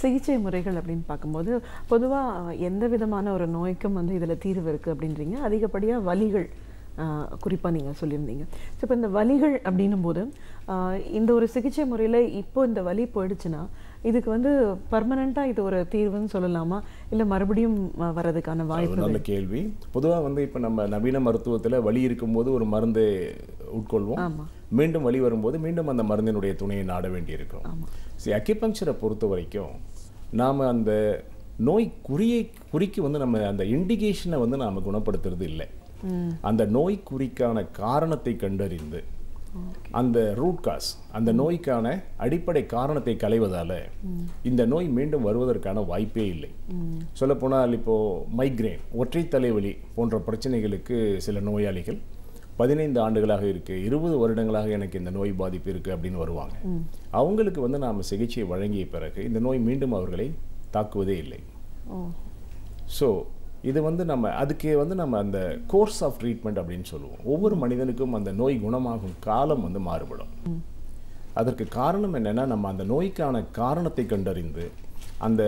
சிகிச்சை முறைகள் அப்படின்னு பார்க்கும்போது பொதுவாக எந்த விதமான ஒரு நோய்க்கும் வந்து இதில் தீர்வு இருக்குது அப்படின்றீங்க அதிகப்படியாக வலிகள் குறிப்பாக நீங்கள் சொல்லியிருந்தீங்க ஸோ இப்போ இந்த வலிகள் அப்படின்னும் போது ஆஹ் இந்த ஒரு சிகிச்சை முறையில் இப்போ இந்த வலி போயிடுச்சுன்னா இதுக்கு வந்து பர்மனெண்ட்டாக இது ஒரு தீர்வுன்னு சொல்லலாமா இல்லை மறுபடியும் அஹ், வர்றதுக்கான அது வாய்ப்பு நல்ல கேள்வி பொதுவாக வந்து இப்போ நம்ம நவீன மருத்துவத்தில் வலி இருக்கும்போது ஒரு மருந்து உட்கொள்வோம் ஆமா. மீண்டும் வலி வரும்போது மீண்டும் அந்த மருந்தினுடைய துணையை நாட வேண்டியிருக்கும் சரி அக்கிபங்க்சரை பொறுத்த வரைக்கும் நாம் அந்த நோய் குறியை குறிக்கு வந்து நம்ம அந்த இண்டிகேஷனை வந்து நாம் குணப்படுத்துறது இல்லை அந்த நோய் குறிக்கான காரணத்தை கண்டறிந்து அந்த ரூட் காஸ் அந்த நோய்க்கான அடிப்படை காரணத்தை களைவதால இந்த நோய் மீண்டும் வருவதற்கான வாய்ப்பே இல்லை சொல்லப்போனால் இப்போ மைக்ரேன் ஒற்றை தலைவலி போன்ற பிரச்சனைகளுக்கு சில நோயாளிகள் பதினைந்து ஆண்டுகளாக இருக்கு இருபது வருடங்களாக எனக்கு இந்த நோய் பாதிப்பு இருக்கு அப்படின்னு வருவாங்க அவங்களுக்கு வந்து நாம் சிகிச்சை வழங்கிய பிறகு இந்த நோய் மீண்டும் அவர்களை தாக்குவதே இல்லை ஓ ஸோ இது வந்து நம்ம அதுக்கு வந்து நம்ம அந்த கோர்ஸ் ஆஃப் ட்ரீட்மெண்ட் அப்படின்னு சொல்லுவோம் ஒவ்வொரு மனிதனுக்கும் அந்த நோய் குணமாகும் காலம் வந்து மாறுபடும் அதற்கு காரணம் என்னன்னா நம்ம அந்த நோய்க்கான காரணத்தை கண்டறிந்து அந்த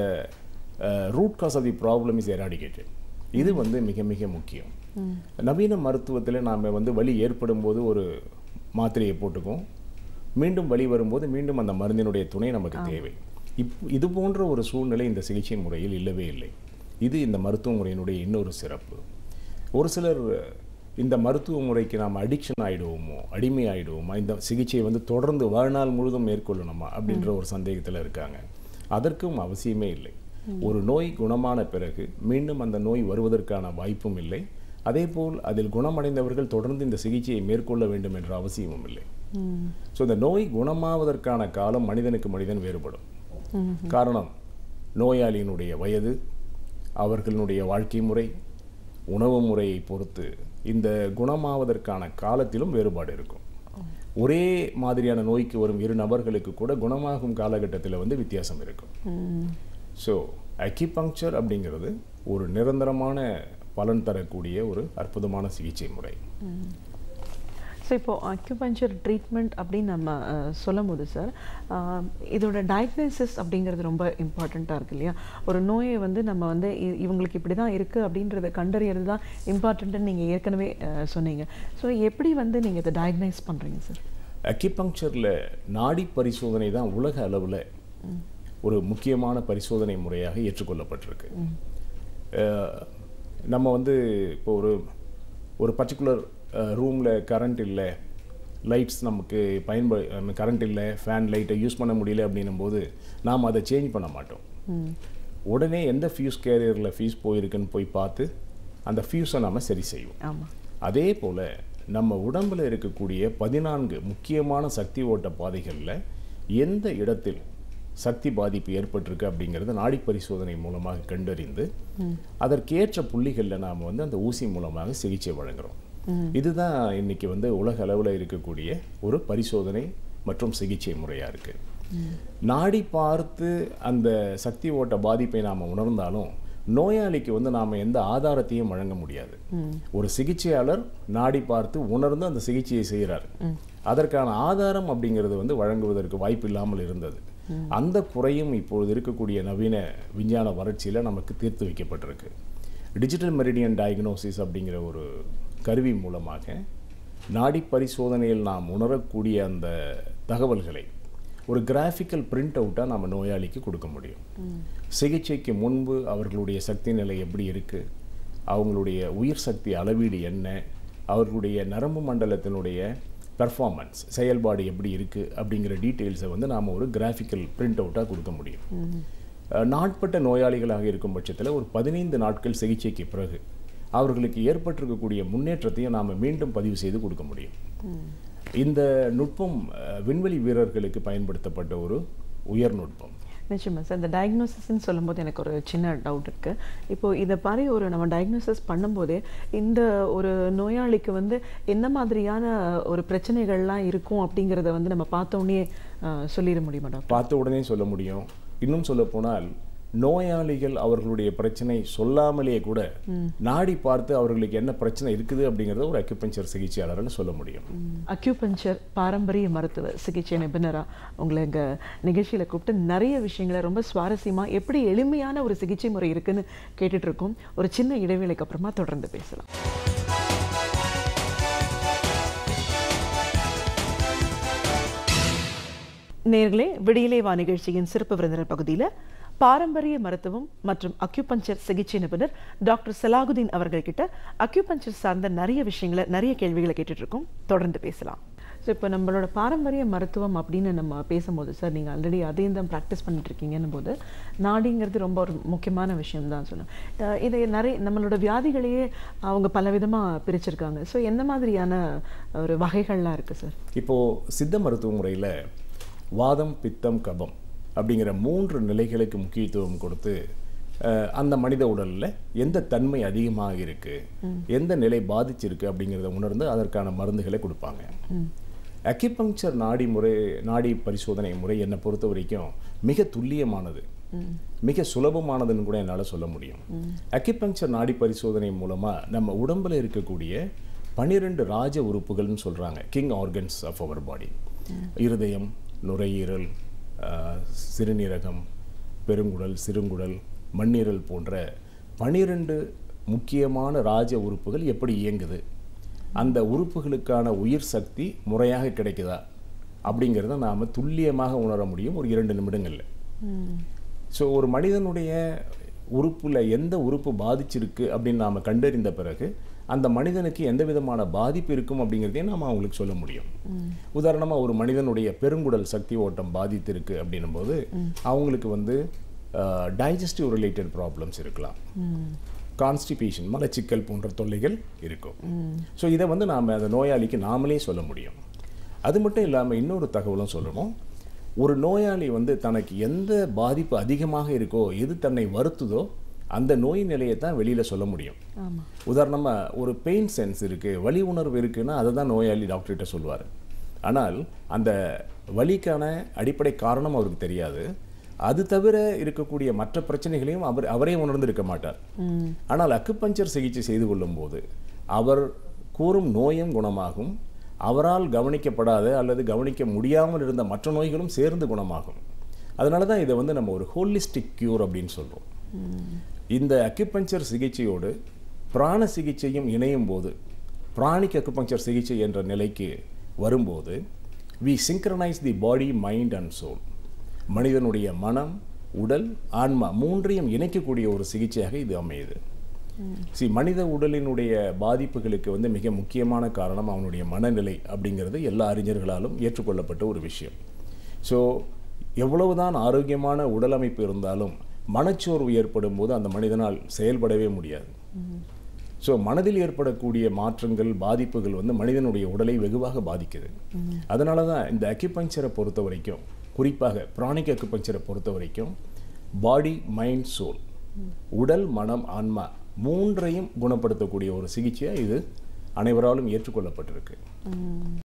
root cause of the problem is eradicated இது வந்து மிக மிக முக்கியம் நவீன மருத்துவத்தில் நாம் வந்து வலி ஏற்படும் போது ஒரு மாத்திரையை போட்டுக்குவோம் மீண்டும் வலி வரும்போது மீண்டும் அந்த மருந்தினுடைய துணை நமக்கு தேவை இப் இது போன்ற ஒரு சூழ்நிலை இந்த சிகிச்சை முறையில் இல்லவே இல்லை இது இந்த மருத்துவ முறையினுடைய இன்னொரு சிறப்பு ஒரு சிலர் இந்த மருத்துவ முறைக்கு நாம் அடிக்ஷன் ஆகிடுவோமோ அடிமை ஆகிடுவோமா இந்த சிகிச்சையை வந்து தொடர்ந்து வாழ்நாள் முழுதும் மேற்கொள்ளணுமா அப்படின்ற ஒரு சந்தேகத்தில் இருக்காங்க அதற்கும் அவசியமே இல்லை ஒரு நோய் குணமான பிறகு மீண்டும் அந்த நோய் வருவதற்கான வாய்ப்பும் இல்லை அதேபோல் அதில் குணமடைந்தவர்கள் தொடர்ந்து இந்த சிகிச்சையை மேற்கொள்ள வேண்டும் என்ற அவசியமும் இல்லை ஸோ இந்த நோய் குணமாவதற்கான காலம் மனிதனுக்கு மனிதன் வேறுபடும் காரணம் நோயாளியினுடைய வயது அவர்களுடைய வாழ்க்கை முறை உணவு முறையை பொறுத்து இந்த குணமாவதற்கான காலத்திலும் வேறுபாடு இருக்கும் ஒரே மாதிரியான நோய்க்கு வரும் இரு நபர்களுக்கு கூட குணமாகும் காலகட்டத்தில் வந்து வித்தியாசம் இருக்கும் ஸோ அக்கிபங்க்சர் அப்படிங்கிறது ஒரு நிரந்தரமான பலன் தரக்கூடிய ஒரு அற்புதமான சிகிச்சை முறை ஸோ இப்போ அக்யூபஞ்சர் ட்ரீட்மெண்ட் அப்படின்னு நம்ம அஹ், சொல்லும் போது சார் இதோட டயக்னோசிஸ் அப்படிங்கிறது ரொம்ப இம்பார்ட்டண்ட்டாக இருக்கு இல்லையா ஒரு நோயை வந்து நம்ம வந்து இ- இவங்களுக்கு இப்படி தான் இருக்குது அப்படின்றத கண்டறியறது தான் இம்பார்ட்டண்ட்டுன்னு நீங்கள் ஏற்கனவே அஹ், சொன்னீங்க ஸோ எப்படி வந்து நீங்கள் இதை டயக்னைஸ் பண்ணுறீங்க சார் அக்கிபங்க்சரில் நாடி பரிசோதனை தான் உலக அளவில் ஒரு முக்கியமான பரிசோதனை முறையாக ஏற்றுக்கொள்ளப்பட்டிருக்கு அஹ், நம்ம வந்து இப்போ ஒரு ஒரு பர்டிகுலர் ரூமில் கரண்ட் இல்லை லைட்ஸ் நமக்கு பயன்ப கரண்ட் இல்லை ஃபேன் லைட்டை யூஸ் பண்ண முடியல அப்படின்னும் போது நாம் அதை சேஞ்ச் பண்ண மாட்டோம் உடனே எந்த ஃபியூஸ் கேரியரில் ஃபியூஸ் போயிருக்குன்னு போய் பார்த்து அந்த ஃபியூஸை நம்ம சரி செய்வோம் ஆமாம் அதே போல் நம்ம உடம்பில் இருக்கக்கூடிய பதினான்கு முக்கியமான சக்தி ஓட்ட பாதைகளில் எந்த இடத்தில் சக்தி பாதிப்பு ஏற்பட்டிருக்கு அப்படிங்கிறத நாடி பரிசோதனை மூலமாக கண்டறிந்து அதற்கேற்ற புள்ளிகளில் நாம் வந்து அந்த ஊசி மூலமாக சிகிச்சை வழங்குறோம் இதுதான் இன்னைக்கு வந்து உலக அளவில் இருக்கக்கூடிய ஒரு பரிசோதனை மற்றும் சிகிச்சை முறையாக இருக்குது நாடி பார்த்து அந்த சக்தி ஓட்ட பாதிப்பை நாம் உணர்ந்தாலும் நோயாளிக்கு வந்து நாம் எந்த ஆதாரத்தையும் வழங்க முடியாது ஒரு சிகிச்சையாளர் நாடி பார்த்து உணர்ந்து அந்த சிகிச்சையை செய்கிறார் அதற்கான ஆதாரம் அப்படிங்கிறது வந்து வழங்குவதற்கு வாய்ப்பு இல்லாமல் இருந்தது அந்த குறையும் இப்பொழுது இருக்கக்கூடிய நவீன விஞ்ஞான வளர்ச்சியில் நமக்கு தீர்த்து வைக்கப்பட்டிருக்கு டிஜிட்டல் மெரிடியன் டயக்னோசிஸ் அப்படிங்கிற ஒரு கருவி மூலமாக நாடி பரிசோதனையில் நாம் உணரக்கூடிய அந்த தகவல்களை ஒரு கிராஃபிக்கல் பிரிண்ட் அவுட்டாக நம்ம நோயாளிக்கு கொடுக்க முடியும் சிகிச்சைக்கு முன்பு அவர்களுடைய சக்தி நிலை எப்படி இருக்குது அவங்களுடைய உயிர் சக்தி அளவீடு என்ன அவர்களுடைய நரம்பு மண்டலத்தினுடைய பெர்ஃபார்மன்ஸ் செயல்பாடு எப்படி இருக்குது அப்படிங்கிற டீட்டெயில்ஸை வந்து நாம் ஒரு கிராஃபிக்கல் பிரிண்ட் அவுட்டாக கொடுக்க முடியும் அஹ், நாட்பட்ட நோயாளிகளாக இருக்கும் பட்சத்தில் ஒரு பதினைந்து நாட்கள் சிகிச்சைக்கு பிறகு அவர்களுக்கு ஏற்பட்டிருக்கக்கூடிய முன்னேற்றத்தையும் நாம் மீண்டும் பதிவு செய்து கொடுக்க முடியும் இந்த நுட்பம் அஹ், விண்வெளி வீரர்களுக்கு பயன்படுத்தப்பட்ட ஒரு உயர் நுட்பம் நிச்சயமா சார் இந்த டயக்னோசிஸ்ன்னு சொல்லும்போது எனக்கு ஒரு சின்ன டவுட் இருக்கு இப்போ இதை மாதிரி ஒரு நம்ம டயக்னோசிஸ் பண்ணும்போதே இந்த ஒரு நோயாளிக்கு வந்து என்ன மாதிரியான ஒரு பிரச்சனைகள்லாம் இருக்கும் அப்படிங்கிறத வந்து நம்ம பார்த்த உடனே அஹ், சொல்லிட முடியுமா டாக்டர் பார்த்த உடனே சொல்ல முடியும் இன்னும் சொல்ல போனால் நோயாளிகள் அவர்களுடைய பிரச்சனை சொல்லாமலேயே கூட நாடி பார்த்து அவர்களுக்கு என்ன பிரச்சனை இருக்குது அப்படிங்கிறத ஒரு அக்யூபஞ்சர் சிகிச்சையாளர்னு சொல்ல முடியும் அக்யூபஞ்சர் பாரம்பரிய மருத்துவ சிகிச்சை நிபுணரா உங்களை எங்க நிகழ்ச்சியில கூப்பிட்டு நிறைய விஷயங்களை ரொம்ப சுவாரஸ்யமா எப்படி எளிமையான ஒரு சிகிச்சை முறை இருக்குன்னு கேட்டுட்டு இருக்கோம் ஒரு சின்ன இடைவேளைக்கு அப்புறமா தொடர்ந்து பேசலாம் நேர்களே விடியலே வா நிகழ்ச்சியின் சிறப்பு விருந்தினர் பகுதியில் பாரம்பரிய மருத்துவம் மற்றும் அக்யூபஞ்சர் சிகிச்சை நிபுணர் டாக்டர் சலாகுதீன் அவர்கள் கிட்ட அக்யூபஞ்சர் சார்ந்த நிறைய விஷயங்களை நிறைய கேள்விகளை கேட்டுட்டு இருக்கோம் தொடர்ந்து பேசலாம் ஸோ இப்போ நம்மளோட பாரம்பரிய மருத்துவம் அப்படின்னு நம்ம பேசும்போது சார் நீங்கள் ஆல்ரெடி அதையும் தான் ப்ராக்டிஸ் பண்ணிட்டு இருக்கீங்கன்னும் போது நாடிங்கிறது ரொம்ப ஒரு முக்கியமான விஷயம் தான் சொன்னேன் இதை நிறைய நம்மளோட வியாதிகளையே அவங்க பலவிதமாக பிரிச்சிருக்காங்க ஸோ எந்த மாதிரியான ஒரு வகைகள்லாம் இருக்குது சார் இப்போது சித்த மருத்துவ முறையில் வாதம் பித்தம் கபம் அப்படிங்கிற மூன்று நிலைகளுக்கு முக்கியத்துவம் கொடுத்து அஹ், அந்த மனித உடலில் எந்த தன்மை அதிகமாக இருக்குது எந்த நிலை பாதிச்சிருக்கு அப்படிங்கிறத உணர்ந்து அதற்கான மருந்துகளை கொடுப்பாங்க அக்கிபங்க்சர் நாடி முறை நாடி பரிசோதனை முறை என்னை பொறுத்த வரைக்கும் மிக துல்லியமானது மிக சுலபமானதுன்னு கூட என்னால் சொல்ல முடியும் அக்கிபங்க்சர் நாடி பரிசோதனை மூலமாக நம்ம உடம்புல இருக்கக்கூடிய பன்னிரெண்டு ராஜ உறுப்புகள்னு சொல்கிறாங்க king organs of our body இருதயம் நுரையீரல் ஆஹ், சிறுநீரகம் பெருங்குடல் சிறுங்குடல் மண்ணீரல் போன்ற பனிரெண்டு முக்கியமான ராஜ உறுப்புகள் எப்படி இயங்குது அந்த உறுப்புகளுக்கான உயிர் சக்தி முறையாக கிடைக்குதா அப்படிங்கிறத நாம் துல்லியமாக உணர முடியும் ஒரு இரண்டு நிமிடங்களில் ஸோ ஒரு மனிதனுடைய உறுப்புல எந்த உறுப்பு பாதிச்சிருக்கு அப்படின்னு நாம் கண்டறிந்த பிறகு அந்த மனிதனுக்கு எந்த விதமான பாதிப்பு இருக்கும் அப்படிங்கிறதையும் நாம் அவங்களுக்கு சொல்ல முடியும் உதாரணமாக ஒரு மனிதனுடைய பெருங்குடல் சக்தி ஓட்டம் பாதித்திருக்கு அப்படின்னும் போது அவங்களுக்கு வந்து டைஜஸ்டிவ் ரிலேட்டட் ப்ராப்ளம்ஸ் இருக்கலாம் கான்ஸ்டிபேஷன் மலச்சிக்கல் போன்ற தொல்லைகள் இருக்கும் ஸோ இதை வந்து நாம் அந்த நோயாளிக்கு நாமளே சொல்ல முடியும் அது மட்டும் இல்லாமல் இன்னொரு தகவலும் சொல்லணும் ஒரு நோயாளி வந்து தனக்கு எந்த பாதிப்பு அதிகமாக இருக்கோ எது தன்னை வருத்துதோ அந்த நோய் நிலையை தான் வெளியில் சொல்ல முடியும் ஆமாம் உதாரணமாக ஒரு பெயின் சென்ஸ் இருக்குது வலி உணர்வு இருக்குன்னா அதை தான் நோயாளி டாக்டர்கிட்ட சொல்லுவார் ஆனால் அந்த வலிக்கான அடிப்படை காரணம் அவருக்கு தெரியாது அது தவிர இருக்கக்கூடிய மற்ற பிரச்சனைகளையும் அவர் அவரே உணர்ந்திருக்க மாட்டார் ஆனால் அக்குபஞ்சர் சிகிச்சை செய்து கொள்ளும்போது அவர் கூறும் நோயும் குணமாகும் அவரால் கவனிக்கப்படாத அல்லது கவனிக்க முடியாமல் இருந்த மற்ற நோய்களும் சேர்ந்து குணமாகும் அதனால தான் இதை வந்து நம்ம ஒரு ஹோலிஸ்டிக் கியூர் அப்படின்னு சொல்கிறோம் இந்த அக்குபஞ்சர் சிகிச்சையோடு பிராண சிகிச்சையும் இணையும் போது பிராணிக் அக்குபஞ்சர் சிகிச்சை என்ற நிலைக்கு வரும்போது we synchronise the body mind and soul மனிதனுடைய மனம் உடல் ஆன்மா மூன்றையும் இணைக்கக்கூடிய ஒரு சிகிச்சையாக இது அமையுது சி மனித உடலினுடைய பாதிப்புகளுக்கு வந்து மிக முக்கியமான காரணம் அவனுடைய மனநிலை அப்படிங்கிறது எல்லா அறிஞர்களாலும் ஏற்றுக்கொள்ளப்பட்ட ஒரு விஷயம் ஸோ எவ்வளவுதான் ஆரோக்கியமான உடல் அமைப்பு இருந்தாலும் மனச்சோர்வு ஏற்படும் போது அந்த மனிதனால் செயல்படவே முடியாது ஸோ மனதில் ஏற்படக்கூடிய மாற்றங்கள் பாதிப்புகள் வந்து மனிதனுடைய உடலை வெகுவாக பாதிக்குது அதனால தான் இந்த அக்யூபஞ்சரை பொறுத்த வரைக்கும் குறிப்பாக பிராணிக் அக்குபஞ்சரை பொறுத்த வரைக்கும் பாடி மைண்ட் சோல் உடல் மனம் ஆன்மா மூன்றையும் குணப்படுத்தக்கூடிய ஒரு சிகிச்சையாக இது அனைவராலும் ஏற்றுக்கொள்ளப்பட்டிருக்கு